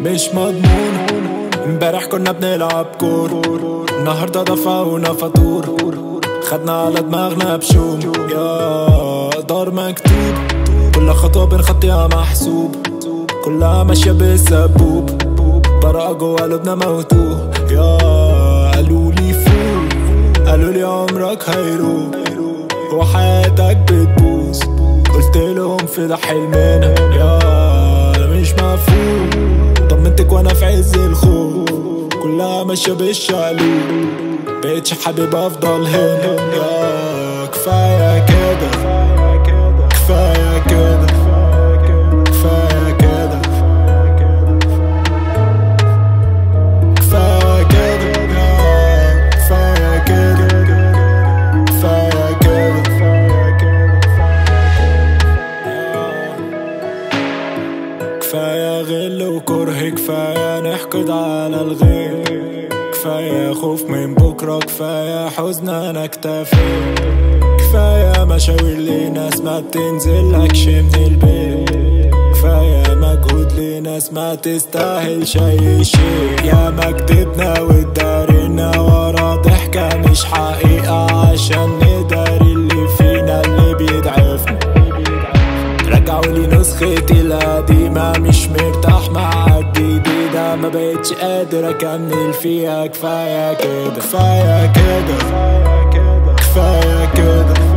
مش مضمون امبارح كنا بنلعب كور النهاردة دفعونا فاتور خدنا على دماغنا بشوم يا دار مكتوب كل خطوة بنخطيها محسوب كلها ماشية بالسبوب براءة جوا قلوبنا موتوه يا قالوا لي فوق قالوا لي عمرك هيروح وحياتك بتبوظ قلت لهم في ده حلمنا يا انا مش مفهوم طمنتك وانا في عز الخوف كلها ماشية بالشقلوب بقيتش حابب افضل هنا يا كفاية كده كفاية كده كفاية كده كفاية كده يا كفاية كده كفاية كده كفاية غل وكره كفاية نحقد على الغير كفاية خوف من بكرة كفاية حزن أنا اكتفي كفاية مشاوير لناس ما بتنزلكش من البيت كفاية مجهود لناس ما تستاهلش أي شيء يا ما كدبنا وادارينا ورا ضحكة مش حقيقة عشان نداري اللي فينا اللي بيضعفنا رجعوا لي نسختي القديمة مش مرتاح مع الجديدة ما بقتش قادر اكمل فيها كفاية كده كفاية كده كفاية كده